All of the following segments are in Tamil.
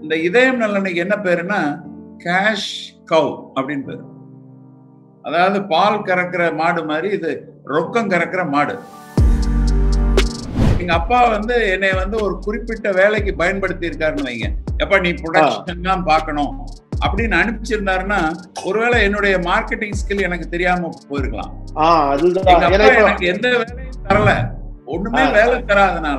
இந்த இதயம் நல்லெண்ணெய்க்கு என்ன பேருன்னா கேஷ் கவ் அப்படின்னு பேரு அதாவது பால் கறக்கிற மாடு மாதிரி இது ரொக்கம் கறக்கிற மாடு எங்க அப்பா வந்து என்னை வந்து ஒரு குறிப்பிட்ட வேலைக்கு பயன்படுத்தி இருக்காருன்னு வைங்க எப்ப நீ ப்ரொடக்ஷன் தான் பார்க்கணும் அப்படின்னு அனுப்பிச்சிருந்தாருன்னா ஒருவேளை என்னுடைய மார்க்கெட்டிங் ஸ்கில் எனக்கு தெரியாம போயிருக்கலாம் ஆஹ் அதுதான் எங்க ஏன்னா அப்பா இப்ப- எனக்கு எந்த வேலையும் தரல ஒண்ணுமே ஆ. வேலை தராதனால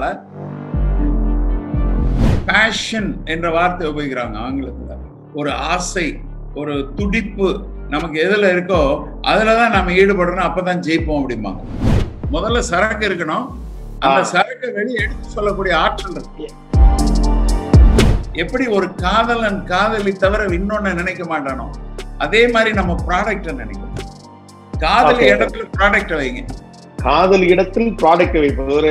பேஷன் என்ற வார்த்தை உபயோகிக்கிறாங்க ஆங்கிலத்துல ஒரு ஆசை ஒரு துடிப்பு நமக்கு எதுல இருக்கோ அதுலதான் நம்ம ஈடுபடணும் அப்பதான் ஜெயிப்போம் அப்படிம்பாங்க முதல்ல சரக்கு இருக்கணும் அந்த ஆ. சரக்கை வெளியே எடுத்து சொல்லக்கூடிய ஆற்றல் இருக்கு எப்படி ஒரு காதலன் காதலி தவிர இன்னொன்னு நினைக்க மாட்டானோ அதே மாதிரி நம்ம ப்ராடக்ட நினைக்கணும் காதலி Okay. இடத்துல ப்ராடக்ட் வைங்க காதல் இடத்தில் ப்ராடக்ட் வைப்பது ஒரு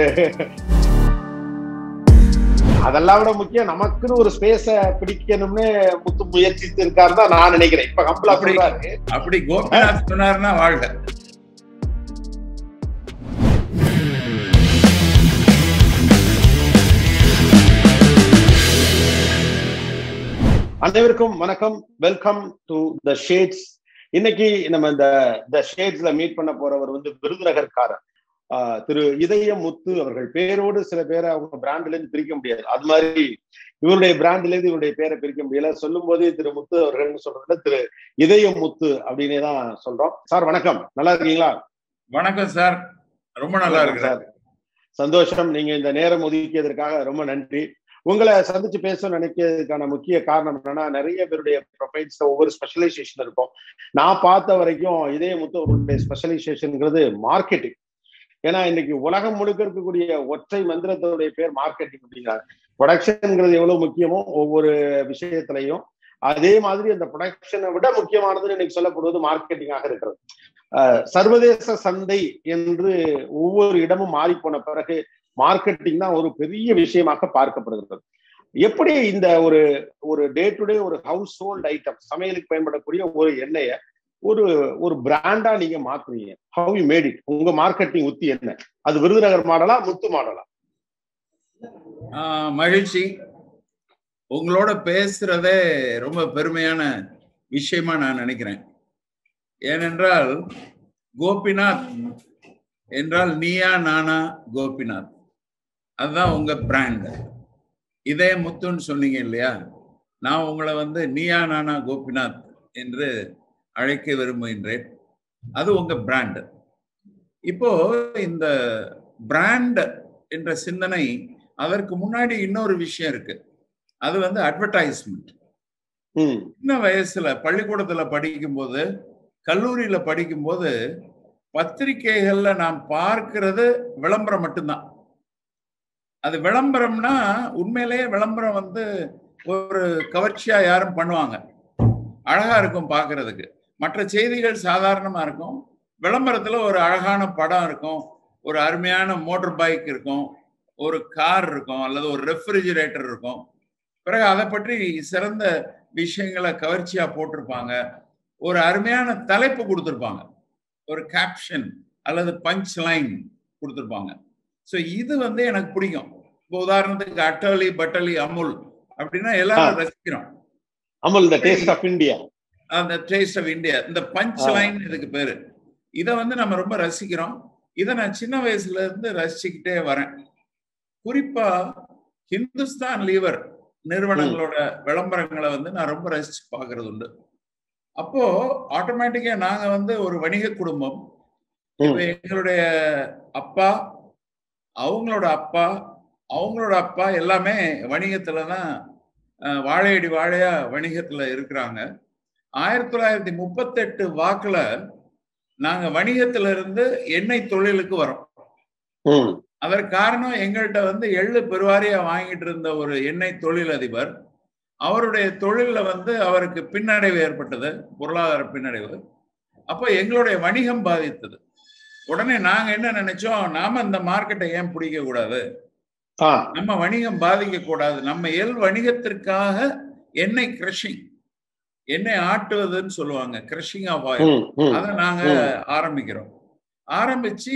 அதெல்லாம் விட முக்கியம் நமக்குன்னு ஒரு ஸ்பேஸ பிடிக்கணும்னு முத்து முயற்சித்து இருக்காரு தான் நான் நினைக்கிறேன் இப்ப கம்பளா அப்படி- சொல்றாரு அப்படி கோபிநாத் சொன்னாருன்னா வாழ்க அனைவருக்கும் வணக்கம் வெல்கம் டு த ஷேட்ஸ் இன்னைக்கு நம்ம இந்த த ஷேட்ஸ்ல மீட் பண்ண போறவர் வந்து விருதுநகர்காரர் ஆஹ் திரு இதயம் முத்து அவர்கள் பேரோடு சில பேரை அவங்க பிராண்ட்ல இருந்து பிரிக்க முடியாது அது மாதிரி இவருடைய பிராண்ட்ல இருந்து இவருடைய பேரை பிரிக்க முடியல சொல்லும் போதே திரு முத்து அவர்கள்னு சொல்றதுல திரு இதயம் முத்து அப்படின்னே தான் சொல்றோம் சார் வணக்கம் நல்லா இருக்கீங்களா வணக்கம் சார் ரொம்ப நல்லா இருக்கு சார் சந்தோஷம் நீங்க இந்த நேரம் ஒதுக்கியதற்காக ரொம்ப நன்றி உங்களை சந்திச்சு பேச நினைக்கிறதுக்கான முக்கிய காரணம் என்னன்னா நிறைய பேருடைய ப்ரொஃபைல்ஸ் ஒவ்வொரு ஸ்பெஷலைசேஷன் இருக்கும் நான் பார்த்த வரைக்கும் இதே முத்து அவருடைய ஸ்பெஷலைசேஷன்ங்கிறது மார்க்கெட்டிங் ஏன்னா இன்னைக்கு உலகம் முழுக்க இருக்கக்கூடிய ஒற்றை மந்திரத்தோடைய பேர் மார்க்கெட்டிங் அப்படிங்கிறாங்க ப்ரொடக்ஷன்ங்கிறது எவ்வளவு முக்கியமோ ஒவ்வொரு விஷயத்திலையும் அதே மாதிரி அந்த ப்ரொடக்ஷனை விட முக்கியமானதுன்னு இன்னைக்கு சொல்லப்படுவது மார்க்கெட்டிங்காக இருக்கிறது அஹ் சர்வதேச சந்தை என்று ஒவ்வொரு இடமும் மாறி போன பிறகு மார்க்கெட்டிங் தான் ஒரு பெரிய விஷயமாக பார்க்கப்படுகிறது எப்படி இந்த ஒரு ஒரு டே டு டே ஒரு ஹவுஸ் ஹோல்ட் ஐட்டம் சமையலுக்கு பயன்படக்கூடிய ஒரு எண்ணெயை ஒரு ஒரு பிராண்டா நீங்க மாத்துறீங்க ஹவ் யூ மேட் இட் உங்க மார்க்கெட்டிங் உத்தி என்ன அது விருதுநகர் மாடலா முத்து மாடலா ஆஹ் மகிழ்ச்சி உங்களோட பேசுறதே ரொம்ப பெருமையான விஷயமா நான் நினைக்கிறேன் ஏனென்றால் கோபிநாத் என்றால் நீயா நானா கோபிநாத் அதுதான் உங்க பிராண்ட் இதே முத்துன்னு சொன்னீங்க இல்லையா நான் உங்களை வந்து நீயா நானா கோபிநாத் என்று அழைக்க விரும்புகின்றேன் அது உங்க பிராண்ட் இப்போ இந்த பிராண்ட் என்ற சிந்தனை அதற்கு முன்னாடி இன்னொரு விஷயம் இருக்கு அது வந்து அட்வர்டைஸ்மெண்ட் ம் சின்ன வயசுல பள்ளிக்கூடத்துல படிக்கும்போது கல்லூரியில படிக்கும்போது பத்திரிகைகள்ல நாம் பார்க்கிறது விளம்பரம் மட்டும்தான் அது விளம்பரம்னா உண்மையிலேயே விளம்பரம் வந்து ஒரு கவர்ச்சியா யாரும் பண்ணுவாங்க அழகா இருக்கும் பார்க்கிறதுக்கு மற்ற செய்திகள் சாதாரணமா இருக்கும் விளம்பரத்துல ஒரு அழகான படம் இருக்கும் ஒரு அருமையான மோட்டார் பைக் இருக்கும் ஒரு கார் இருக்கும் அல்லது ஒரு ரெஃப்ரிஜிரேட்டர் இருக்கும் பிறகு அதை பற்றி சிறந்த விஷயங்களை கவர்ச்சியா போட்டிருப்பாங்க ஒரு அருமையான தலைப்பு கொடுத்துருப்பாங்க ஒரு கேப்ஷன் அல்லது பஞ்ச் லைன் கொடுத்துருப்பாங்க ஸோ இது வந்து எனக்கு பிடிக்கும் இப்போ உதாரணத்துக்கு அட்டலி பட்டலி அமுல் அப்படின்னா எல்லாரும் ரசிக்கிறோம் Amul the taste of India அந்த டேஸ்ட் ஆஃப் இந்தியா இந்த பஞ்ச் ஆ. லைன் இதுக்கு பேரு இதை வந்து நம்ம ரொம்ப ரசிக்கிறோம் இதை நான் சின்ன வயசுல இருந்து ரசிச்சுக்கிட்டே வரேன் குறிப்பா ஹிந்துஸ்தான் லீவர் நிறுவனங்களோட விளம்பரங்களை வந்து நான் ரொம்ப ரசிச்சு பார்க்கிறது உண்டு அப்போ ஆட்டோமேட்டிக்கா நாங்க வந்து ஒரு வணிக குடும்பம் இப்ப எங்களுடைய அப்பா அவங்களோட அப்பா அவங்களோட அப்பா எல்லாமே வணிகத்துல தான் அஹ், வாழையடி வாழையா வணிகத்துல இருக்கிறாங்க ஆயிரத்தி தொள்ளாயிரத்தி முப்பத்தெட்டு வாக்குல நாங்க வணிகத்துல இருந்து எண்ணெய் தொழிலுக்கு வரோம் ம் அதற்கு காரணம் எங்கள்கிட்ட வந்து எள்ளு பெருவாரியா வாங்கிட்டு இருந்த ஒரு எண்ணெய் தொழிலதிபர் அவருடைய தொழில்ல வந்து அவருக்கு பின்னடைவு ஏற்பட்டது பொருளாதார பின்னடைவு அப்போ எங்களுடைய வணிகம் பாதித்தது உடனே நாங்க என்ன நினைச்சோம் நாம இந்த மார்க்கெட்டை ஏன் பிடிக்க கூடாது ஆ நம்ம வணிகம் பாதிக்க கூடாது நம்ம எல் வணிகத்திற்காக எண்ணெய் கிரஷிங் எண்ணெய் ஆட்டுவதுன்னு சொல்லுவாங்க கிரஷிங் ஆஃப் ஆயில் ம் ம் அதை நாங்க ம். ஆரம்பிக்கிறோம் ஆரம்பிச்சு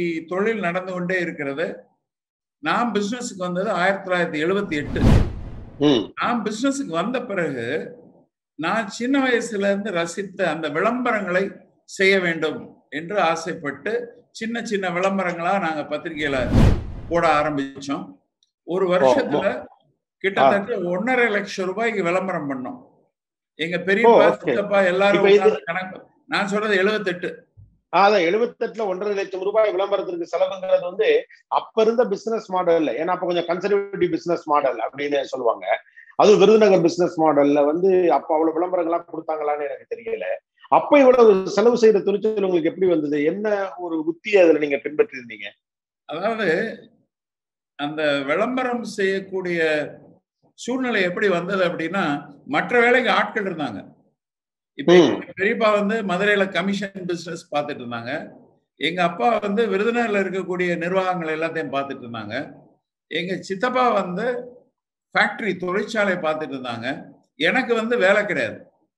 தொழில் நடந்து கொண்டே இருக்கிறது நான் பிசினஸுக்கு வந்தது ஆயிரத்தி தொள்ளாயிரத்தி எழுபத்தி எட்டு ம் நான் பிசினஸுக்கு வந்த பிறகு நான் சின்ன வயசுல இருந்து ரசித்த அந்த விளம்பரங்களை செய்ய வேண்டும் என்று ஆசைப்பட்டு சின்ன சின்ன விளம்பரங்களா நாங்க பத்திரிகையில போட ஆரம்பிச்சோம் ஒரு வருஷத்துல கிட்டத்தட்ட ஒன்னரை லட்சம் ரூபாய்க்கு விளம்பரம் பண்ணோம் எங்க பெரியப்பா ஓ, okay. சித்தப்பா எல்லாரும் இப்ப இது- உட்கார்ந்து கணக்கு நான் சொல்றது எழுபத்தெட்டு அதான் எழுபத்தெட்டுல ஒன்றரை லட்சம் ரூபாய் விளம்பரத்திற்கு செலவுங்கிறது வந்து அப்ப இருந்த பிசினஸ் மாடல் ஏன்னா அப்ப கொஞ்சம் கன்சர்வேட்டிவ் பிசினஸ் மாடல் அப்படின்னு சொல்லுவாங்க அதுவும் விருதுநகர் பிசினஸ் மாடல்ல வந்து அப்ப அவ்வளவு விளம்பரங்கள்லாம் கொடுத்தாங்களான்னு எனக்கு தெரியல அப்ப இவ்வளவு செலவு செய்யற துணிச்சல் உங்களுக்கு எப்படி வந்தது என்ன ஒரு உத்தி அதுல நீங்க பின்பற்றி இருந்தீங்க அதாவது அந்த விளம்பரம் செய்யக்கூடிய சூழ்நிலை எப்படி வந்தது அப்படின்னா மற்ற வேலைக்கு ஆட்கள் இருந்தாங்க இப்ப ம். எங்க பெரியப்பா வந்து மதுரையில கமிஷன் பிசினஸ் பார்த்துட்டு இருந்தாங்க எங்க அப்பா வந்து விருதுநகர்ல இருக்கக்கூடிய நிர்வாகங்கள் எல்லாத்தையும் பார்த்துட்டு இருந்தாங்க எங்க சித்தப்பா வந்து ஃபேக்டரி தொழிற்சாலை பார்த்துட்டு இருந்தாங்க எனக்கு வந்து வேலை கிடையாது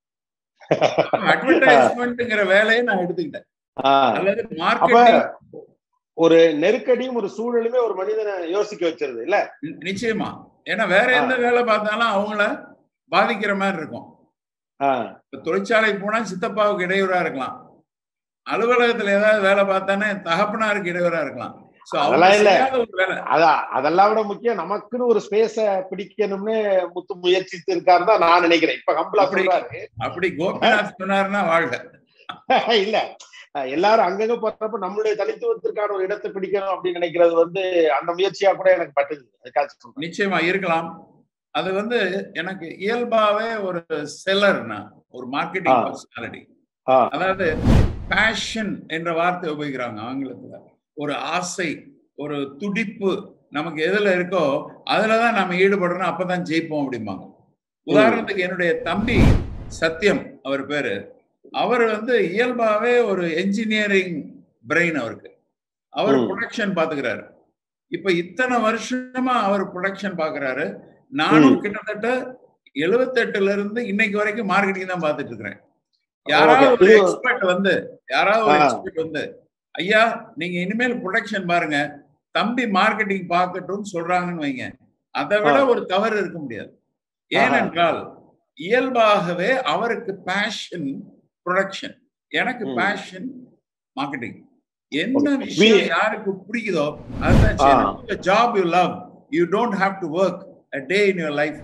அட்வர்டைஸ்மெண்ட்ங்கிற வேலையை நான் எடுத்துக்கிட்டேன் ஆஹ் அல்லது அப்ப மார்க்கெட்டிங் ஒரு நெருக்கடியும் ஒரு சூழலுமே ஒரு மனிதனை யோசிக்க வச்சிருது இல்ல நி- நிச்சயமா ஏன்னா வேற எந்த வேலை பார்த்தாலும் அவங்கள பாதிக்கிற மாதிரி இருக்கும் ஆஹ் இப்ப தொழிற்சாலைக்கு போனா சித்தப்பாவுக்கு இடையூறா இருக்கலாம் அலுவலகத்துல ஏதாவது வேலை பார்த்தானே தகப்பனாருக்கு இடையூறா இருக்கலாம் சோ அவங்க அதெல்லாம் இல்ல. செய்யாத ஒரு வேலை அதான் அதெல்லாம் விட முக்கியம் நமக்குன்னு ஒரு ஸ்பேஸ பிடிக்கணும்னு முத்து முயற்சித்து இருக்காரு தான் நான் நினைக்கிறேன் இப்ப கம்பலா அப்படி- சொல்றாரு அப்படி கோபிநாத் சொன்னாருன்னா வாழ்க இல்ல அஹ் எல்லாரும் அங்கங்க போறப்ப நம்மளுடைய தனித்துவத்திற்கான ஒரு இடத்தை பிடிக்கணும் அப்படின்னு நினைக்கிறது வந்து அந்த முயற்சியா கூட எனக்கு பட்டுது அதுக்காக சொல்றேன் நிச்சயமா இருக்கலாம் அது வந்து எனக்கு இயல்பாவே ஒரு செல்லர்னா ஒரு மார்க்கெட்டிங் ஆ. பர்சனாலிட்டி ஆ. அதாவது பேஷன் என்ற வார்த்தை உபயோகிக்கிறாங்க ஆங்கிலத்துல ஒரு ஆசை ஒரு துடிப்பு நமக்கு எதுல இருக்கோ அதுலதான் நம்ம ஈடுபடணும் அப்பதான் ஜெயிப்போம் அப்படிம்பாங்க உதாரணத்துக்கு என்னுடைய தம்பி சத்யம் அவர் பேரு அவர் வந்து இயல்பாவே ஒரு என்ஜினியரிங் பிரெயின் அவருக்கு அவர் ம். ப்ரொடக்ஷன் பாத்துக்கிறாரு இப்ப இத்தனை வருஷமா அவர் ப்ரொடக்ஷன் பாக்குறாரு நானும் கிட்டத்தட்ட எழுவத்தெட்டுல இருந்து இன்னைக்கு வரைக்கும் மார்க்கெட்டிங் தான் பார்த்துட்டு இருக்கிறேன் யாராவது ஒரு இது- எக்ஸ்பர்ட் வந்து யாராவது ஒரு ஆ. எக்ஸ்பர்ட் வந்து ஐயா நீங்க இனிமேல் ப்ரொடக்ஷன் பாருங்க தம்பி மார்க்கெட்டிங் பார்க்கட்டும்னு சொல்றாங்கன்னு வைங்க அதை விட ஆ. ஒரு தவறு இருக்க முடியாது ஏனென்றால் இயல்பாகவே அவருக்கு பேஷன் ப்ரொடக்ஷன் எனக்கு ம். பேஷன் மார்க்கெட்டிங் என்ன Okay. விஷயம் We- யாருக்கு பிடிக்குதோ அதுதான் செய்யணும் job you love you don't have to work a day in your life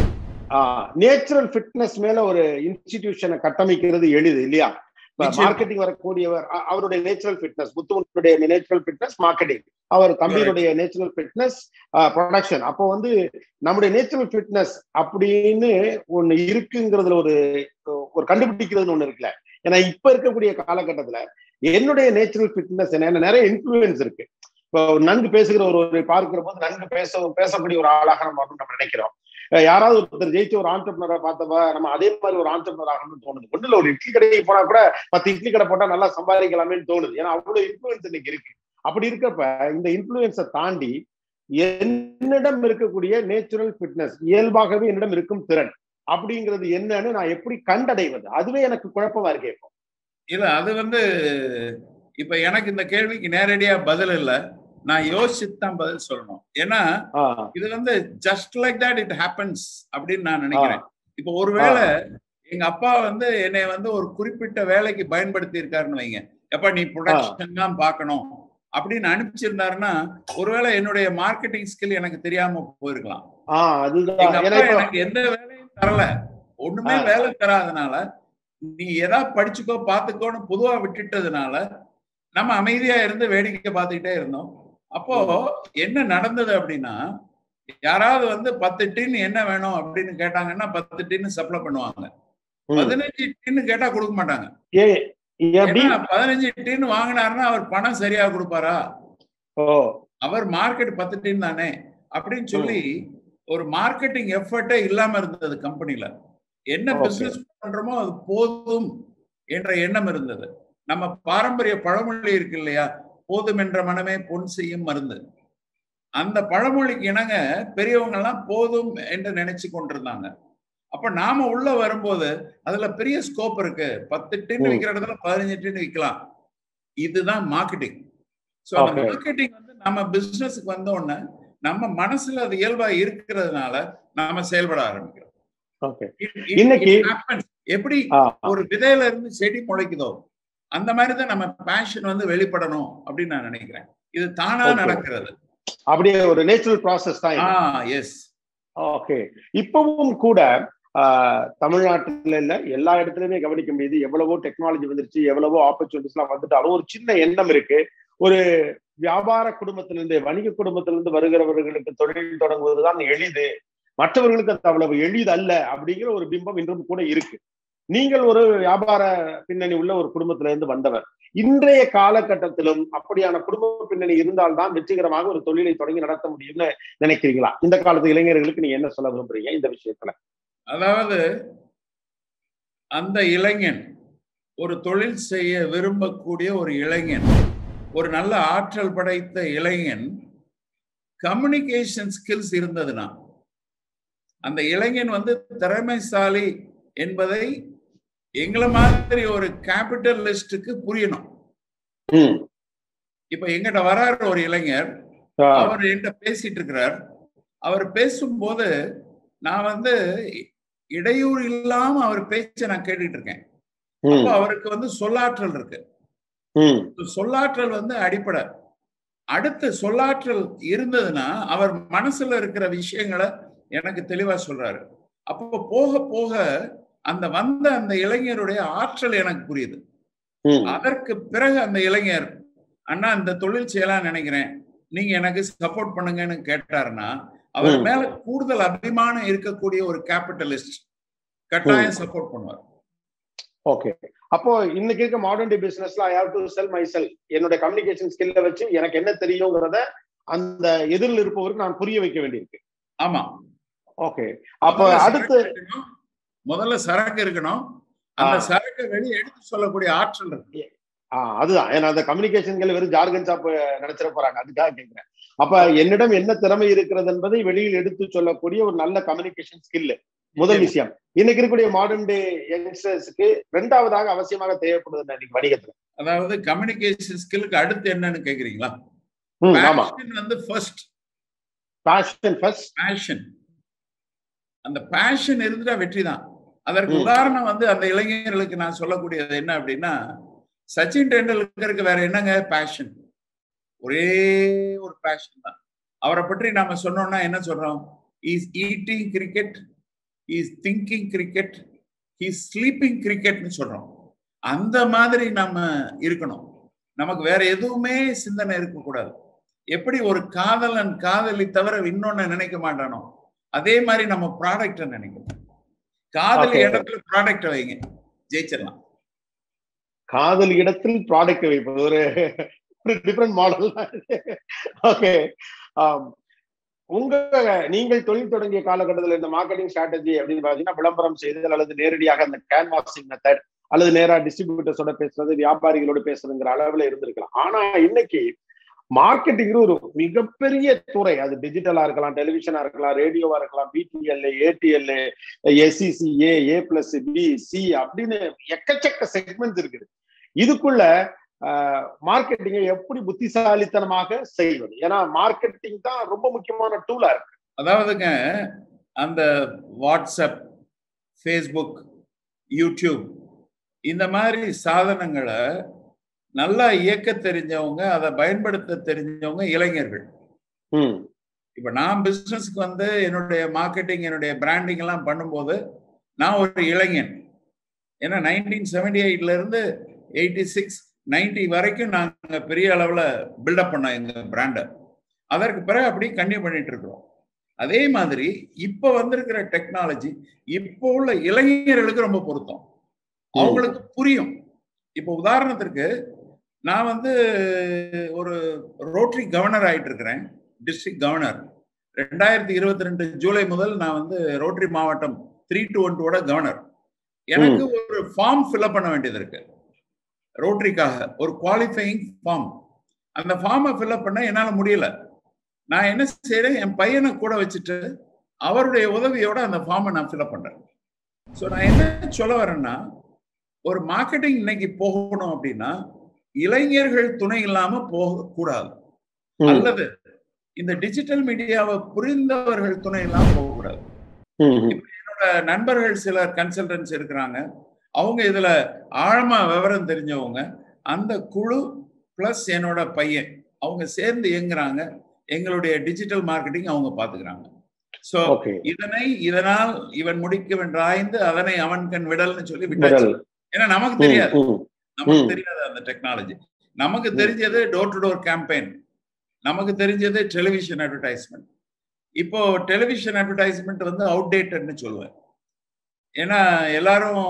natural fitness மேல ஒரு இன்ஸ்டிடியூஷனை கட்டமைக்கிறது எளிது இல்லையா நிச்சயமா. மார்க்கெட்டிங் வரக்கூடியவர் அ- அவருடைய நேச்சுரல் ஃபிட்னஸ் முத்துவனுடைய நேச்சுரல் ஃபிட்னஸ் மார்க்கெட்டிங் அவர் தம்பியுடைய நேச்சுரல் ஃபிட்னஸ் ப்ரொடக்ஷன் அப்போ வந்து நம்முடைய நேச்சுரல் ஃபிட்னஸ் அப்படின்னு ஒண்ணு இருக்குங்கிறதுல ஒரு ஒரு கண்டுபிடிக்கிறதுன்னு ஒண்ணு இருக்குல்ல ஏன்னா இப்ப இருக்கக்கூடிய காலகட்டத்துல என்னுடைய நேச்சுரல் ஃபிட்னஸ் என்ன நிறைய இன்ஃபுளுன்ஸ் இருக்கு இப்போ நன்கு பேசுகிற ஒருவரை பார்க்கிற போது நன்கு பேச பேசக்கூடிய ஒரு ஆளாக நம்ம வரணும்னு நம்ம நினைக்கிறோம் அஹ் யாராவது ஒருத்தர் ஜெயிச்ச ஒரு ஆண்டர்பனரா பார்த்தப்ப நம்ம அதே மாதிரி ஒரு ஆண்டர்பனர் ஆகணும்னு தோணுது ஒண்ணு இல்ல ஒரு இட்லி கடைக்கு போனா கூட பத்து இட்லி கடை போட்டா நல்லா சம்பாதிக்கலாமேன்னு தோணுது ஏன்னா அவ்வளவு இன்ஃபுளுன்ஸ் இன்னைக்கு இருக்கு அப்படி இருக்கப்ப இந்த இன்ஃபுளுன்ஸை தாண்டி என்னிடம் இருக்கக்கூடிய நேச்சுரல் ஃபிட்னஸ் இயல்பாகவே என்னிடம் இருக்கும் திறன் அப்படிங்கிறது என்னன்னு நான் எப்படி கண்டடைவது அதுவே எனக்கு குழப்பமா இருக்கு இப்போ இல்ல அது வந்து இப்ப எனக்கு இந்த கேள்விக்கு நேரடியா பதில் இல்ல நான் யோசிச்சு தான் பதில் சொல்லணும் ஏன்னா ஆஹ் இது வந்து just like that it happens அப்படின்னு நான் நினைக்கிறேன் இப்போ ஒருவேளை எங்க அப்பா வந்து என்னை வந்து ஒரு குறிப்பிட்ட வேலைக்கு பயன்படுத்தி இருக்காருன்னு வைங்க எப்ப நீ ப்ரொடக்ஷன் தான் பார்க்கணும் அப்படின்னு அனுப்பிச்சிருந்தாருன்னா ஒருவேளை என்னுடைய மார்க்கெட்டிங் ஸ்கில் எனக்கு தெரியாம போயிருக்கலாம் ஆஹ் அதுதான் எங்க ஏன்னா அப்பா இப்போ எனக்கு எந்த வேலையும் தரல ஒண்ணுமே ஆ. வேலை தராதனால நீ எதா படிச்சுக்கோ பாத்துக்கோன்னு பொதுவா விட்டுட்டதுனால நம்ம அமைதியா இருந்து வேடிக்கை பார்த்துக்கிட்டே இருந்தோம் அப்போ என்ன நடந்தது அப்படின்னா யாராவது வந்து பத்து டின் என்ன வேணும் அப்படின்னு கேட்டாங்கன்னா பத்து டின் சப்ளை பண்ணுவாங்க ம். பதினஞ்சு டின்னு கேட்டா கொடுக்க மாட்டாங்க ஏ எப்படி ஏன்னா பதினஞ்சு டின் வாங்கினாருன்னா அவர் பணம் சரியா கொடுப்பாரா ஓ அவர் மார்க்கெட் பத்து டின் தானே அப்படின்னு சொல்லி ஒரு மார்க்கெட்டிங் எஃபர்ட்டே இல்லாம இருந்தது கம்பெனில என்ன Okay. பிசினஸ் பண்றோமோ அது போதும் என்ற எண்ணம் இருந்தது நம்ம பாரம்பரிய பழமொழி இருக்கு இல்லையா போதும் என்ற மனமே பொன் செய்யும் மருந்து அந்த பழமொழிக்கு இணங்க பெரியவங்க எல்லாம் போதும் என்று நினைச்சு கொண்டிருந்தாங்க அப்ப நாம உள்ள வரும்போது அதுல பெரிய ஸ்கோப் இருக்கு பத்து டின் ம். விற்கிற இடத்துல பதினஞ்சு டின் விற்கலாம் இதுதான் மார்க்கெட்டிங் ஸோ அந்த Okay. மார்க்கெட்டிங் வந்து நம்ம பிசினஸ்க்கு வந்த உடனே நம்ம மனசுல அது இயல்பா இருக்கிறதுனால நாம செயல்பட ஆரம்பிக்கிறோம் ஓகே It- it- இன்னைக்கு- it happens. எப்படி ஆ, ஒரு விதையில இருந்து செடி முளைக்குதோ அந்த மாதிரி தான் நம்ம பேஷன் வந்து வெளிப்படணும் அப்படின்னு நான் நினைக்கிறேன் இது தானா Okay. நடக்கிறது அப்படியே ஒரு நேச்சுரல் ப்ராசஸ் தான் ஆ இது. எஸ் ஓகே இப்பவும் கூட ஆஹ், தமிழ்நாட்டுல இல்ல எல்லா இடத்துலயுமே கவனிக்க முடியுது எவ்வளவோ டெக்னாலஜி வந்துருச்சு எவ்வளவோ ஆப்பர்ச்சுனிட்டிஸ் எல்லாம் வந்துட்டாலும் ஒரு சின்ன எண்ணம் இருக்கு ஒரு வியாபார குடும்பத்திலிருந்து வணிக குடும்பத்திலிருந்து வருகிறவர்களுக்கு தொழில் தொடங்குவதுதான் எளிது மற்றவர்களுக்கு அது அவ்வளவு எளிது அல்ல அப்படிங்கிற ஒரு பிம்பம் இன்றும் கூட இருக்கு நீங்கள் ஒரு வியாபார பின்னணி உள்ள ஒரு குடும்பத்தில இருந்து வந்தவர் இன்றைய காலகட்டத்திலும் அப்படியான குடும்ப பின்னணி இருந்தால்தான் வெற்றிகரமாக ஒரு தொழிலை தொடங்கி நடத்த முடியும்னு நினைக்கிறீங்களா இந்த காலத்து இளைஞர்களுக்கு நீங்க என்ன சொல்ல விரும்புறீங்க இந்த விஷயத்துல அதாவது அந்த இளைஞன் ஒரு தொழில் செய்ய விரும்பக்கூடிய ஒரு இளைஞன் ஒரு நல்ல ஆற்றல் படைத்த இளைஞன் கம்யூனிகேஷன் ஸ்கில்ஸ் இருந்ததுன்னா அந்த இளைஞன் வந்து திறமைசாலி என்பதை எங்களை மாதிரி ஒரு கேபிட்டலிஸ்டுக்கு புரியணும் ம். இப்ப எங்கிட்ட வராரு ஒரு இளைஞர் ஆ, அவர் என்கிட்ட பேசிட்டு இருக்கிறார் அவர் பேசும்போது நான் வந்து இடையூறு இல்லாம அவர் பேச்ச நான் கேட்டுட்டு இருக்கேன் ம், அப்போ அவருக்கு வந்து சொல்லாற்றல் இருக்கு ம், சொல்லாற்றல் வந்து அடிப்படை அடுத்து சொல்லாற்றல் இருந்ததுன்னா அவர் மனசுல இருக்கிற விஷயங்களை எனக்கு தெளிவா சொல்றாரு அப்போ போக போக அந்த வந்த அந்த இளைஞருடைய ஆற்றல் எனக்கு புரியுது ம். அதற்கு பிறகு அந்த இளைஞர் அண்ணா இந்த தொழில் செய்யலாம் நினைக்கிறேன் நீங்க எனக்கு சப்போர்ட் பண்ணுங்கன்னு கேட்டாருன்னா அவர் ம். மேல கூடுதல் அபிமானம் இருக்கக்கூடிய ஒரு கேபிட்டலிஸ்ட் கட்டாயம் சப்போர்ட் பண்ணுவார் ஓகே அப்போ இன்னைக்கு இருக்க மாடர்ன் டே பிசினஸ்ல I have to sell my sell என்னோட கம்யூனிகேஷன் ஸ்கில்ல வச்சு எனக்கு என்ன தெரியுங்கிறத அந்த எதிரில் இருப்பவருக்கு நான் புரிய வைக்க வேண்டியிருக்கு ஆமா ஓகே அப்ப முதல்ல அடுத்து சரக்கு இருக்கணும். முதல்ல சரக்கு இருக்கணும் அந்த ஆ. சரக்கை வெளியே எடுத்து சொல்லக்கூடிய ஆற்றல் இருக்கு ஆஹ் அதுதான் ஏன்னா அந்த கம்யூனிகேஷன்கள் வெறும் ஜார்கன் ஷாப் நினைச்சிட போறாங்க அதுக்காக கேட்கிறேன் அப்ப என்னிடம் என்ன திறமை இருக்கிறது என்பதை வெளியில் எடுத்து சொல்லக்கூடிய ஒரு நல்ல கம்யூனிகேஷன் ஸ்கில் முதல் விஷயம் இன்னைக்கு இருக்கக்கூடிய மாடர்ன் டே யங்ஸ்டர்ஸ்க்கு ரெண்டாவதாக அவசியமாக தேவைப்படுது இன்னைக்கு வணிகத்துல அதாவது கம்யூனிகேஷன் ஸ்கில்லுக்கு அடுத்து என்னன்னு கேக்குறீங்களா ம், ஆமா Passion வந்து ஃபர்ஸ்ட் பேஷன் ஃபர்ஸ்ட் பேஷன் அந்த பேஷன் இருந்துட்டா வெற்றி தான் அதற்கு ம். உதாரணம் வந்து அந்த இளைஞர்களுக்கு நான் சொல்லக்கூடியது என்ன அப்படின்னா சச்சின் டெண்டுல்கருக்கு வேற என்னங்க பேஷன் ஒரே ஒரு பேஷன் தான் அவரை பற்றி நாம சொன்னோம்னா என்ன சொல்றோம் is eating cricket is thinking cricket is sleeping கிரிக்கெட்னு சொல்றோம் அந்த மாதிரி நம்ம இருக்கணும் நமக்கு வேற எதுவுமே சிந்தனை இருக்கக்கூடாது எப்படி ஒரு காதலன் காதலி தவிர இன்னொன்னு நினைக்க மாட்டானோ அதே மாதிரி நம்ம ப்ராடக்ட நினைக்கணும் காதலி Okay. இடத்துல ப்ராடக்ட வைங்க ஜெயிச்சிடலாம் காதல் இடத்தில் ப்ராடக்ட் வைப்பது ஒரு டிஃப்ரெண்ட் மாடல் ஓகே உங்க நீங்கள் தொழில் தொடங்கிய காலகட்டத்தில் இந்த மார்க்கெட்டிங் ஸ்ட்ராட்டஜி அப்படின்னு பாத்தீங்கன்னா விளம்பரம் செய்தல் அல்லது நேரடியாக அந்த கேன்வாசிங் மெத்தட் அல்லது நேரா டிஸ்ட்ரிபியூட்டர்ஸோட பேசுறது வியாபாரிகளோட பேசுறதுங்கிற அளவுல இருந்திருக்கலாம் ஆனா இன்னைக்கு மார்க்கெட்டிங் ஒரு மிகப்பெரிய துறை அது டிஜிட்டலா இருக்கலாம் டெலிவிஷனா இருக்கலாம் ரேடியோவா இருக்கலாம் BTL ATL SCC A A plus B C அப்படின்னு எக்கச்சக்க செக்மெண்ட்ஸ் இருக்குது இதுக்குள்ள மார்க்கெட்டிங்கை எப்படி புத்திசாலித்தனமாக செய்வது ஏன்னா மார்க்கெட்டிங் தான் ரொம்ப முக்கியமான டூலா இருக்கு அதாவதுங்க அந்த வாட்ஸ்அப் ஃபேஸ்புக் யூடியூப் இந்த மாதிரி சாதனங்களை நல்லா இயக்க தெரிஞ்சவங்க அதை பயன்படுத்த தெரிஞ்சவங்க இளைஞர்கள் ம் இப்ப நான் பிசினஸ்க்கு வந்து என்னுடைய மார்க்கெட்டிங் என்னுடைய பிராண்டிங் எல்லாம் பண்ணும்போது நான் ஒரு இளைஞன் ஏன்னா நைன்டீன் செவன்டி எயிட்ல இருந்து எயிட்டி சிக்ஸ் நைன்டி வரைக்கும் நாங்க பெரிய அளவுல பில்டப் பண்ணோம் எங்க பிராண்டை அதற்கு பிறகு அப்படி கன்டினியூ பண்ணிட்டு இருக்கிறோம் அதே மாதிரி இப்ப வந்திருக்கிற டெக்னாலஜி இப்போ உள்ள இளைஞர்களுக்கு ரொம்ப பொருத்தம் அவங்களுக்கு புரியும் இப்போ உதாரணத்திற்கு நான் வந்து ஒரு ரோட்டரி கவர்னர் ஆயிட்டு இருக்கிறேன் டிஸ்ட்ரிக்ட் கவர்னர் ரெண்டாயிரத்தி இருபத்தி ரெண்டு ஜூலை முதல் நான் வந்து ரோட்டரி மாவட்டம் த்ரீ டு ஒன் டூட கவர்னர் எனக்கு ஒரு ஃபார்ம் ஃபில்அப் பண்ண வேண்டியது இருக்கு ரோட்டரிக்காக ஒரு குவாலிஃபையிங் ஃபார்ம் அந்த ஃபார்மை ஃபில்அப் பண்ண என்னால் முடியல நான் என்ன செய்யறேன் என் பையனை கூட வச்சுட்டு அவருடைய உதவியோட அந்த ஃபார்மை நான் ஃபில்அப் பண்றேன் ஸோ நான் என்ன சொல்ல வரேன்னா ஒரு மார்க்கெட்டிங் இன்னைக்கு போகணும் அப்படின்னா இளைஞர்கள் துணை இல்லாம போக கூடாது அல்லது இந்த டிஜிட்டல் மீடியாவை புரிந்தவர்கள் துணை எல்லாம் போகக்கூடாது என்னோட நண்பர்கள் சிலர் கன்சல்டன்ஸ் இருக்கிறாங்க அவங்க இதுல ஆழமா விவரம் தெரிஞ்சவங்க அந்த குழு பிளஸ் என்னோட பையன் அவங்க சேர்ந்து இயங்குறாங்க எங்களுடைய டிஜிட்டல் மார்க்கெட்டிங் அவங்க பாத்துக்கிறாங்க சோ இதனை இதனால் இவன் முடிக்க வென்றாய்ந்து அதனை அவன் கண் விடல்னு சொல்லி விட்டாச்சு ஏன்னா நமக்கு தெரியாது நமக்கு தெரியாது அந்த டெக்னாலஜி நமக்கு தெரிஞ்சது டோர் டு டோர் கேம்பெயின் நமக்கு தெரிஞ்சது டெலிவிஷன் அட்வர்டைஸ்மெண்ட் இப்போ டெலிவிஷன் அட்வர்டைஸ்மெண்ட் வந்து அவுடேட்டட்னு சொல்லுவேன் ஏன்னா எல்லாரும்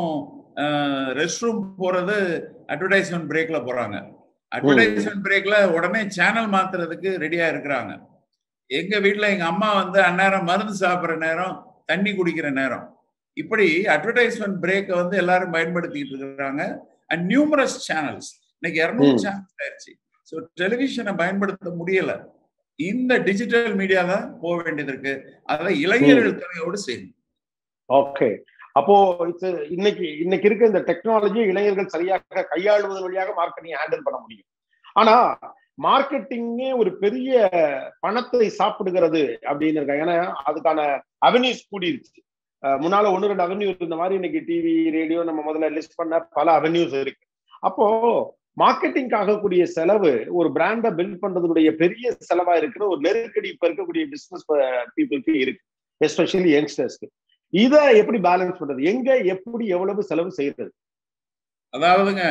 ரெஸ்ட் ரூம் போறது அட்வர்டைஸ்மெண்ட் பிரேக்ல போறாங்க அட்வர்டைஸ்மெண்ட் பிரேக்ல உடனே சேனல் மாத்துறதுக்கு ரெடியா இருக்கிறாங்க எங்க வீட்டுல எங்க அம்மா வந்து அந்நேரம் மருந்து சாப்பிட்ற நேரம் தண்ணி குடிக்கிற நேரம் இப்படி அட்வர்டைஸ்மெண்ட் பிரேக்கை வந்து எல்லாரும் பயன்படுத்திட்டு இருக்கிறாங்க அண்ட் நியூமரஸ் சேனல்ஸ் இன்னைக்கு இரநூறு சேனல்ஸ் ஆயிடுச்சு ஸோ டெலிவிஷனை பயன்படுத்த முடியல இந்த டிஜிட்டல் மீடியா தான் போக வேண்டியது இருக்கு அதை இளைஞர்கள் துணையோடு செய்யணும் ஓகே அப்போ இன்னைக்கு இன்னைக்கு இருக்க இந்த டெக்னாலஜி இளைஞர்கள் சரியாக கையாளுவது வழியாக மார்க்கெட்டிங் ஹேண்டில் பண்ண முடியும் ஆனா மார்க்கெட்டிங்கே ஒரு பெரிய பணத்தை சாப்பிடுகிறது அப்படின்னு இருக்காங்க ஏன்னா அதுக்கான அவென்யூஸ் கூடிருச்சு முன்னால ஒன்னு ரெண்டு அவென்யூ இருந்த மாதிரி இன்னைக்கு டிவி ரேடியோ நம்ம முதல்ல லிஸ்ட் பண்ண பல அவென்யூஸ் இருக்கு அப்போ மார்க்கெட்டிங் ஆகக்கூடிய செலவு ஒரு பிராண்டை பில்ட் பண்றதுடைய பெரிய செலவா இருக்கிற ஒரு நெருக்கடி இப்ப இருக்கக்கூடிய பிசினஸ் பீப்புளுக்கு இருக்கு எஸ்பெஷலி யங்ஸ்டர்ஸ்க்கு இத எப்படி பேலன்ஸ் பண்றது எங்க எப்படி எவ்வளவு செலவு செய்யறது அதாவதுங்க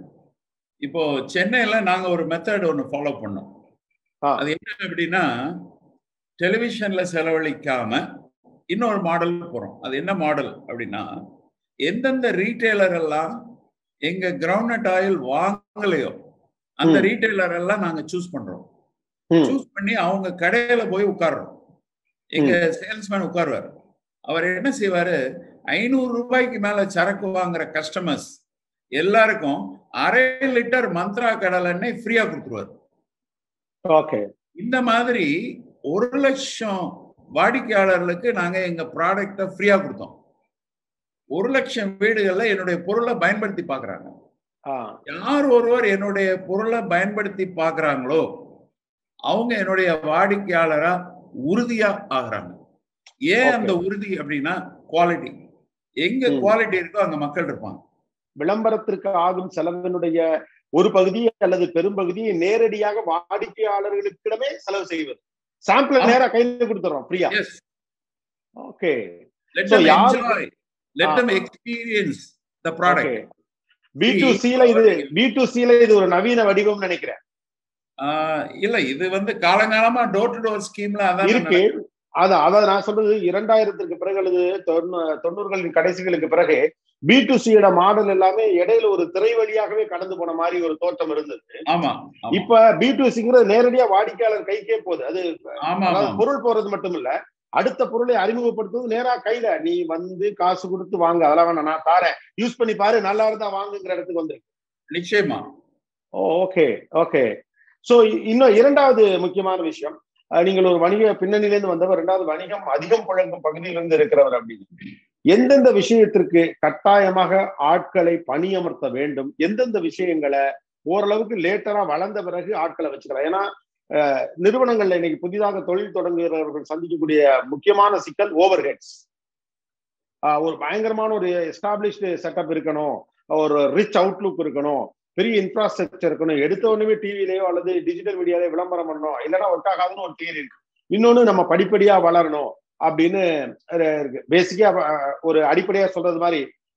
இப்போ சென்னையில நாங்க ஒரு மெத்தட் ஒன்று ஃபாலோ பண்ணோம் அது என்ன அப்படின்னா டெலிவிஷன்ல செலவழிக்காம இன்னொரு மாடல் போறோம் அது என்ன மாடல் அப்படின்னா எந்தெந்த ரீட்டைலர் எல்லாம் எங்க கிரவுண்ட் ஆயில் வாங்கலையோ அந்த ரீட்டைலர் எல்லாம் நாங்க சூஸ் பண்றோம் சூஸ் பண்ணி அவங்க கடையில போய் உட்கார்றோம் எங்க சேல்ஸ்மேன் உட்காருவார் அவர் என்ன செய்வாரு ஐநூறு ரூபாய்க்கு மேல சரக்கு வாங்குற கஸ்டமர்ஸ் எல்லாருக்கும் அரை லிட்டர் மந்த்ரா கடல் எண்ணெய் ஃப்ரீயா கொடுத்துருவாரு ஓகே இந்த மாதிரி ஒரு லட்சம் வாடிக்கையாளர்களுக்கு நாங்க எங்க ப்ராடக்ட ஃப்ரீயா கொடுத்தோம் ஒரு லட்சம் வீடுகள்ல என்னுடைய பொருளை பயன்படுத்தி பாக்குறாங்க யார் ஒருவர் என்னுடைய பொருளை பயன்படுத்தி பாக்குறாங்களோ அவங்க என்னுடைய வாடிக்கையாளரா உறுதியா ஆகுறாங்க ஏன் அந்த உறுதி அப்படின்னா குவாலிட்டி எங்க குவாலிட்டி இருக்கோ அங்க மக்கள் இருப்பாங்க விளம்பரத்திற்கு ஆகும் செலவினுடைய ஒரு பகுதி அல்லது பெரும்பகுதியை நேரடியாக வாடிக்கையாளர்களுக்கிடமே செலவு செய்வது சாம்பிள் நேரா கையில கொடுத்துறோம் ஃப்ரீயா okay let them enjoy let them experience the product B to சில இது பி டு சில இது ஒரு நவீன வடிவம் நினைக்கிறேன் இல்ல இது வந்து காலங்காலமா டோர் டு டோர் ஸ்கீம்ல அதான் இருக்கு அதான் அதான் நான் சொல்றது இரண்டாயிரத்திற்கு பிறகு அல்லது தொண்ணூறுகளின் கடைசிகளுக்கு பிறகு பி டு சியோட மாடல் எல்லாமே இடையில ஒரு திரை வழியாகவே கடந்து போன மாதிரி ஒரு தோட்டம் இருந்தது ஆமா இப்ப பி டு சிங்கிறது நேரடியா வாடிக்கையாளர் கைக்கே போகுது அது பொருள் போறது மட்டும் இல்ல அடுத்த பொருளை அறிமுகப்படுத்துவது நேரா கையில நீ வந்து காசு கொடுத்து வாங்க அதெல்லாம் வேணாம் நான் தாரேன் யூஸ் பண்ணி பாரு நல்லா இருந்தா வாங்குங்கிற இடத்துக்கு வந்து நிச்சயமா ஓ ஓகே ஓகே சோ இன்னும் இரண்டாவது முக்கியமான விஷயம் நீங்கள் ஒரு வணிக பின்னணியிலிருந்து வந்தவர் ரெண்டாவது வணிகம் அதிகம் புழங்கும் பகுதியிலிருந்து இருக்கிறவர் அப்படின்னு எந்தெந்த விஷயத்திற்கு கட்டாயமாக ஆட்களை பணியமர்த்த வேண்டும் எந்தெந்த விஷயங்களை ஓரளவுக்கு லேட்டரா வளர்ந்த பிறகு ஆட்களை வச்சுக்கலாம் ஏன்னா நிறுவனங்கள்ல இன்னைக்கு புதிதாக தொழில் தொடங்குகிறவர்கள் சந்திக்கக்கூடிய முக்கியமான சிக்கல் ஓவர் ஹெட்ஸ் ஒரு பயங்கரமான ஒரு எஸ்டாப்ளிஷ்டு செட்டப் இருக்கணும் ஒரு ரிச் அவுட்லுக் இருக்கணும் பெரிய இன்ஃப்ராஸ்ட்ரக்சர் இருக்கணும் எடுத்த உடனே டிவிலேயோ அல்லது டிஜிட்டல் மீடியாலே விளம்பரம் பண்ணணும் இல்லைன்னா ஒர்க் ஆகாதுன்னு ஒரு தியரி இருக்கு இன்னொன்னு நம்ம படிப்படியா வளரணும் அப்படின்னு இருக்கு பேசிக்கா ஒரு அடிப்படையா சொல்றது மாதிரி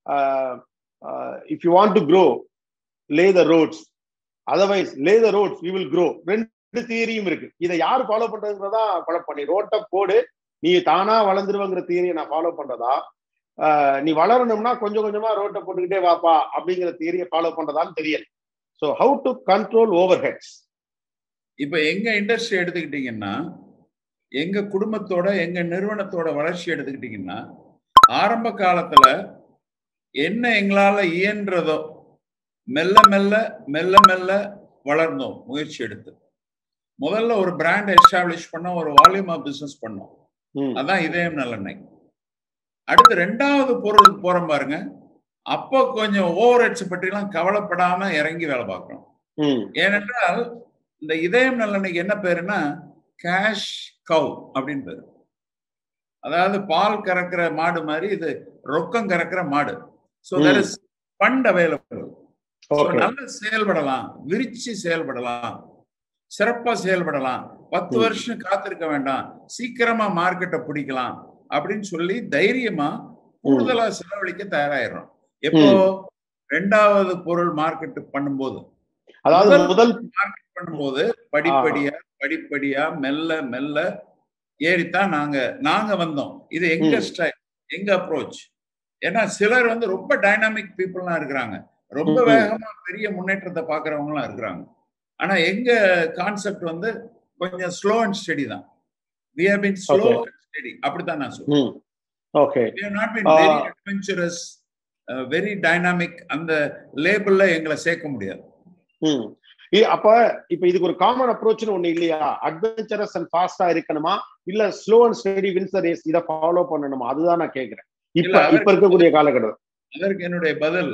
if you want to grow lay the roads otherwise lay the roads you will grow ரெண்டு தியரியும் இருக்கு இதை யார் ஃபாலோ பண்றதுங்கிறதா குழப்பம் பண்ணி ரோட்டை போடு நீ தானா வளர்ந்துருவங்கிற தியரியை நான் ஃபாலோ பண்றதா நீ வளரணும்னா கொஞ்சம் கொஞ்சமா ரோட்டை போட்டுக்கிட்டே வாப்பா அப்படிங்கிற தியரியை ஃபாலோ பண்றதான்னு தெரியல so how to control overheads இப்ப எங்க இண்டஸ்ட்ரி எடுத்துக்கிட்டீங்கன்னா எங்க குடும்பத்தோட எங்க நிறுவனத்தோட வளர்ச்சி எடுத்துக்கிட்டீங்கன்னா ஆரம்ப காலத்துல என்ன எங்களால இயன்றதோ மெல்ல மெல்ல மெல்ல மெல்ல வளர்ந்தோம் முயற்சி எடுத்து முதல்ல ஒரு பிராண்ட் எஸ்டாப்ளிஷ் பண்ணோம் ஒரு வால்யூமா பிசினஸ் பண்ணோம் அதான் இதயம் நல்லெண்ணெய் அடுத்து ரெண்டாவது பொருளுக்கு போறோம் பாருங்க அப்போ கொஞ்சம் ஓவர் ஹெட்ஸ் பற்றிலாம் கவலைப்படாம இறங்கி வேலை பார்க்கணும் ஏனென்றால் இந்த இதயம் நல்லெண்ணெய்க்கு என்ன பேருன்னா கேஷ் கவ் அப்படின்னு பேரு அதாவது பால் கறக்கிற மாடு மாதிரி இது ரொக்கம் கறக்கிற மாடு so there is fund available okay நல்ல செயல்படலாம் விரிச்சு செயல்படலாம் சிறப்பா செயல்படலாம் பத்து ம். வருஷம் காத்திருக்க வேண்டாம் சீக்கிரமா மார்க்கெட்டை பிடிக்கலாம் அப்படின்னு சொல்லி தைரியமா கூடுதலா செலவழிக்க தயாராயிடுறோம் எப்போ ரெண்டாவது பொருள் மார்க்கெட் பண்ணும்போது அதாவது முதல் முதல் மார்க்கெட் பண்ணும்போது படிப்படியா படிப்படியா மெல்ல மெல்ல ஏறித்தான் நாங்க நாங்க வந்தோம் இது எங்க ம். ஸ்டைல் எங்க அப்ரோச் ஏன்னா சிலர் வந்து ரொம்ப டைனாமிக் பீப்புள்லாம் இருக்கிறாங்க ரொம்ப ம், ம். வேகமா பெரிய முன்னேற்றத்தை பாக்குறவங்கலாம் இருக்கிறாங்க ஆனா எங்க கான்செப்ட் வந்து கொஞ்சம் ஸ்லோ அண்ட் ஸ்டெடி தான் we have been slow Okay. And steady அப்படித்தான் நான் சொல்றேன் ம் okay we have not been Ah. very adventurous uh, very dynamic அந்த லேபிள்ல எங்களை சேர்க்க முடியாது ம் இ- அப்ப இப்ப இதுக்கு ஒரு காமன் அப்ரோச்னு ஒண்ணு இல்லையா அட்வென்ச்சரஸ் அண்ட் ஃபாஸ்டா இருக்கணுமா இல்ல slow and steady wins race இத ஃபாலோ பண்ணணுமா அதுதான் நான் கேக்குறேன் இப்ப இல்ல, அதற்கு- இப்ப இருக்கக்கூடிய காலகட்டம் அதற்கு என்னுடைய பதில்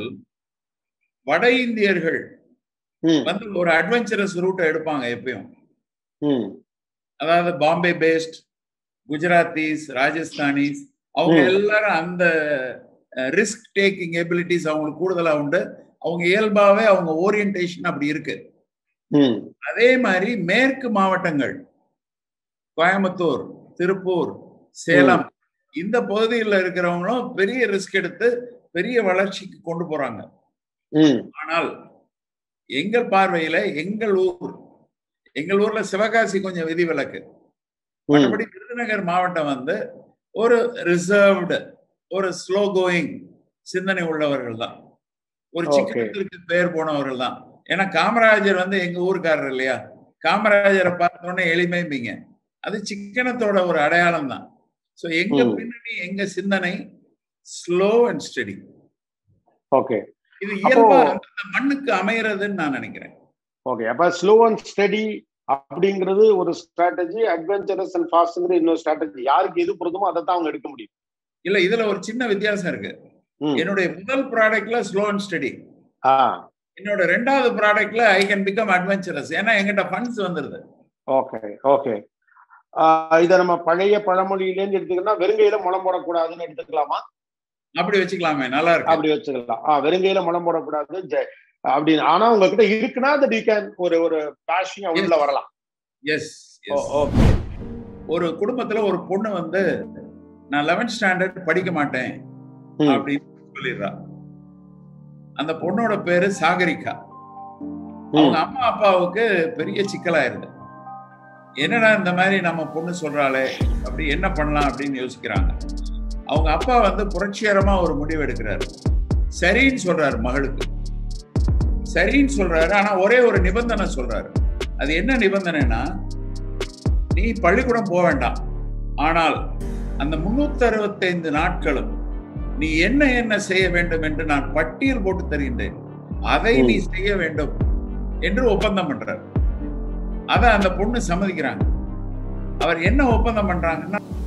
வட இந்தியர்கள் ம் வந்து ஒரு அட்வென்ச்சரஸ் ரூட்டை எடுப்பாங்க எப்பயும் ம் அதாவது பாம்பே பேஸ்ட் குஜராத்திஸ் ராஜஸ்தானிஸ் அவங்க ம். எல்லாரும் அந்த ரிஸ்க் டேக்கிங் எபிலிட்டிஸ் அவங்களுக்கு கூடுதலா உண்டு அவங்க இயல்பாவே அவங்க ஓரியன்டேஷன் அப்படி இருக்கு ம் அதே மாதிரி மேற்கு மாவட்டங்கள் கோயம்புத்தூர் திருப்பூர் சேலம் இந்த பகுதியில் இருக்கிறவங்களும் பெரிய ரிஸ்க் எடுத்து பெரிய வளர்ச்சிக்கு கொண்டு போறாங்க ம் ஆனால் எங்கள் பார்வையில எங்கள் ஊர் எங்கள் ஊர்ல சிவகாசி கொஞ்சம் விதிவிலக்கு ம் மற்றபடி விருதுநகர் மாவட்டம் வந்து ஒரு ரிசர்வ்டு ஒரு ஸ்லோ கோயிங் சிந்தனை உள்ளவர்கள் தான் ஒரு Okay. சிக்கனத்திற்கு பெயர் போனவர்கள் தான் ஏன்னா காமராஜர் வந்து எங்க ஊருக்காரர் இல்லையா காமராஜரை பார்த்தோன்னே எளிமைம்பீங்க அது சிக்கனத்தோட ஒரு அடையாளம் தான் ஸோ எங்க ம். பின்னணி எங்க சிந்தனை ஸ்லோ அண்ட் ஸ்டெடி ஓகே இது அப்போ- இயல்பா அந்த மண்ணுக்கு அமையறதுன்னு நான் நினைக்கிறேன் ஓகே அப்ப ஸ்லோ அண்ட் ஸ்டெடி அப்படிங்கிறது ஒரு ஸ்ட்ராட்டஜி அட்வென்ச்சரஸ் அண்ட் ஃபாஸ்ட்ங்கிறது இன்னொரு ஸ்ட்ராட்டஜி யாருக்கு எது பொருந்துமோ அதை தான் அவங்க எடுக்க முடியும் இல்ல இதுல ஒரு சின்ன வித்தியாசம் இருக்கு ம். என்னுடைய முதல் ப்ராடக்ட்ல ஸ்லோ அண்ட் ஸ்டடி ஆ என்னோட ரெண்டாவது ப்ராடக்ட்ல ஐ கேன் பிகம் அட்வென்ச்சரஸ் ஏன்னா எங்கிட்ட ஃபண்ட்ஸ் வந்துருது ஓகே ஓகே இத நம்ம பழைய பழமொழியிலேருந்து எடுத்துக்கிட்டா வெறுங்கையில முளம் போடக்கூடாதுன்னு எடுத்துக்கலாமா அப்படி வச்சுக்கலாமே நல்லா இருக்கு அப்படி வச்சுக்கலாம் ஆ வெறுங்கையில முளம் போடக்கூடாது ஜெ- அப்படின்னு ஆனா உங்ககிட்ட இருக்குன்னா அது யூ கேன் ஒரு ஒரு பேஷிங் உள்ள வரலாம் எஸ் ஓ- ஓகே ஒரு குடும்பத்துல ஒரு பொண்ணு வந்து நான் லெவன்த் ஸ்டாண்டர்ட் படிக்க மாட்டேன் ம். அப்படின்னு சொல்லிடுறா அந்த பொண்ணோட பேரு சாகரிகா ம். அவங்க அம்மா அப்பாவுக்கு பெரிய சிக்கலாயிருது என்னடா இந்த மாதிரி நம்ம பொண்ணு சொல்றாளே அப்படி என்ன பண்ணலாம் அப்படின்னு யோசிக்கிறாங்க அவங்க அப்பா வந்து புரட்சிகரமா ஒரு முடிவு எடுக்கிறாரு சரின்னு சொல்றாரு மகளுக்கு சரின்னு சொல்றாரு ஆனா ஒரே ஒரு நிபந்தனை சொல்றாரு அது என்ன நிபந்தனைனா நீ பள்ளிக்கூடம் போக வேண்டாம் ஆனால் அந்த முன்னூத்தி அறுபத்தைந்து நாட்களும் நீ என்ன என்ன செய்ய வேண்டும் என்று நான் பட்டியல் போட்டு தருகின்றேன் அதை நீ செய்ய வேண்டும் என்று ஒப்பந்தம் பண்றார் அத அந்த பொண்ணு சம்மதிக்கிறாங்க அவர் என்ன ஒப்பந்தம் பண்றாங்கன்னா